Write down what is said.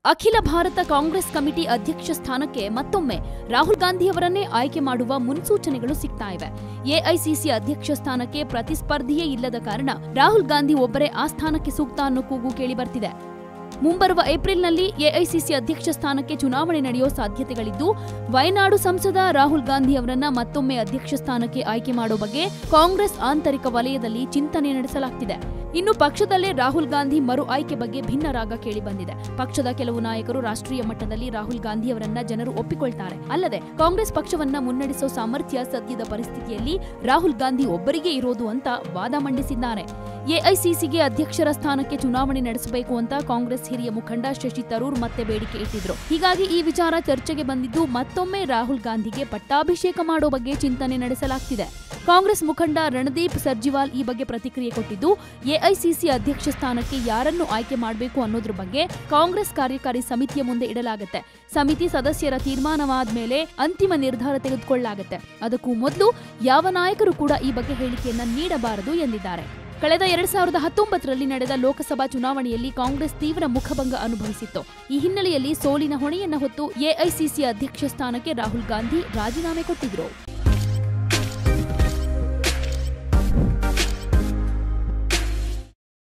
ಅಖಿಲ ಭಾರತ ಕಾಂಗ್ರೆಸ್ ಕಮಿಟಿ ಅಧ್ಯಕ್ಷ ಸ್ಥಾನಕ್ಕೆ ಮತ್ತೊಮ್ಮೆ ರಾಹುಲ್ ಗಾಂಧಿ ಅವರನ್ನೇ ಆಯ್ಕೆ ಮಾಡುವ ಮುನ್ಸೂಚನೆಗಳು ಸಿಗ್ತಾ ಇವೆ ಎಐಸಿಸಿ ಅಧ್ಯಕ್ಷ ಸ್ಥಾನಕ್ಕೆ ಪ್ರತಿಸ್ಪರ್ಧಿಯೇ ಇಲ್ಲದ ಕಾರಣ ರಾಹುಲ್ ಗಾಂಧಿ ಒಬ್ಬರೇ ಆ ಸ್ಥಾನಕ್ಕೆ ಸೂಕ್ತ ಅನ್ನೋ ಕೂಗು ಕೇಳಿ ಬರ್ತಿದೆ ಮುಂಬರುವ ಏಪ್ರಿಲ್ನಲ್ಲಿ ಎಐಸಿಸಿ ಅಧ್ಯಕ್ಷ ಸ್ಥಾನಕ್ಕೆ ಚುನಾವಣೆ ನಡೆಯೋ ಸಾಧ್ಯತೆಗಳಿದ್ದು ವಯನಾಡು ಸಂಸದ ರಾಹುಲ್ ಗಾಂಧಿ ಅವರನ್ನ ಮತ್ತೊಮ್ಮೆ ಅಧ್ಯಕ್ಷ ಸ್ಥಾನಕ್ಕೆ ಆಯ್ಕೆ ಮಾಡೋ ಬಗ್ಗೆ ಕಾಂಗ್ರೆಸ್ ಆಂತರಿಕ ವಲಯದಲ್ಲಿ ಚಿಂತನೆ ನಡೆಸಲಾಗ್ತಿದೆ ಇನ್ನು ಪಕ್ಷದಲ್ಲೇ ರಾಹುಲ್ ಗಾಂಧಿ ಮರು ಆಯ್ಕೆ ಬಗ್ಗೆ ಭಿನ್ನ ರಾಗ ಕೇಳಿ ಬಂದಿದೆ ಪಕ್ಷದ ಕೆಲವು ನಾಯಕರು ರಾಷ್ಟ್ರೀಯ ಮಟ್ಟದಲ್ಲಿ ರಾಹುಲ್ ಗಾಂಧಿ ಅವರನ್ನ ಜನರು ಒಪ್ಪಿಕೊಳ್ತಾರೆ ಅಲ್ಲದೆ ಕಾಂಗ್ರೆಸ್ ಪಕ್ಷವನ್ನ ಮುನ್ನಡೆಸೋ ಸಾಮರ್ಥ್ಯ ಸದ್ಯದ ಪರಿಸ್ಥಿತಿಯಲ್ಲಿ ರಾಹುಲ್ ಗಾಂಧಿ ಒಬ್ಬರಿಗೆ ಇರೋದು ಅಂತ ವಾದ ಮಂಡಿಸಿದ್ದಾರೆ ಎಐಸಿಸಿಗೆ ಅಧ್ಯಕ್ಷರ ಸ್ಥಾನಕ್ಕೆ ಚುನಾವಣೆ ನಡೆಸಬೇಕು ಅಂತ ಕಾಂಗ್ರೆಸ್ ಹಿರಿಯ ಮುಖಂಡ ಶಶಿ ತರೂರ್ ಮತ್ತೆ ಬೇಡಿಕೆ ಇಟ್ಟಿದ್ರು ಹೀಗಾಗಿ ಈ ವಿಚಾರ ಚರ್ಚೆಗೆ ಬಂದಿದ್ದು ಮತ್ತೊಮ್ಮೆ ರಾಹುಲ್ ಗಾಂಧಿಗೆ ಪಟ್ಟಾಭಿಷೇಕ ಮಾಡೋ ಬಗ್ಗೆ ಚಿಂತನೆ ನಡೆಸಲಾಗ್ತಿದೆ ಕಾಂಗ್ರೆಸ್ ಮುಖಂಡ ರಣದೀಪ್ ಸರ್ಜಿವಾಲ್ ಈ ಬಗ್ಗೆ ಪ್ರತಿಕ್ರಿಯೆ ಕೊಟ್ಟಿದ್ದು ಎಐಸಿಸಿ ಅಧ್ಯಕ್ಷ ಸ್ಥಾನಕ್ಕೆ ಯಾರನ್ನು ಆಯ್ಕೆ ಮಾಡಬೇಕು ಅನ್ನೋದ್ರ ಬಗ್ಗೆ ಕಾಂಗ್ರೆಸ್ ಕಾರ್ಯಕಾರಿ ಸಮಿತಿಯ ಮುಂದೆ ಇಡಲಾಗುತ್ತೆ ಸಮಿತಿ ಸದಸ್ಯರ ತೀರ್ಮಾನವಾದ ಮೇಲೆ ಅಂತಿಮ ನಿರ್ಧಾರ ತೆಗೆದುಕೊಳ್ಳಲಾಗುತ್ತೆ ಅದಕ್ಕೂ ಮೊದಲು ಯಾವ ನಾಯಕರು ಕೂಡ ಈ ಬಗ್ಗೆ ಹೇಳಿಕೆಯನ್ನ ನೀಡಬಾರದು ಎಂದಿದ್ದಾರೆ ಕಳೆದ ಎರಡ್ ಸಾವಿರದ ಹತ್ತೊಂಬತ್ತರಲ್ಲಿ ನಡೆದ ಲೋಕಸಭಾ ಚುನಾವಣೆಯಲ್ಲಿ ಕಾಂಗ್ರೆಸ್ ತೀವ್ರ ಮುಖಭಂಗ ಅನುಭವಿಸಿತ್ತು ಈ ಹಿನ್ನೆಲೆಯಲ್ಲಿ ಸೋಲಿನ ಹೊಣೆಯನ್ನ ಹೊತ್ತು ಎಐಸಿಸಿ ಅಧ್ಯಕ್ಷ ಸ್ಥಾನಕ್ಕೆ ರಾಹುಲ್ ಗಾಂಧಿ ರಾಜೀನಾಮೆ ಕೊಟ್ಟಿದ್ರು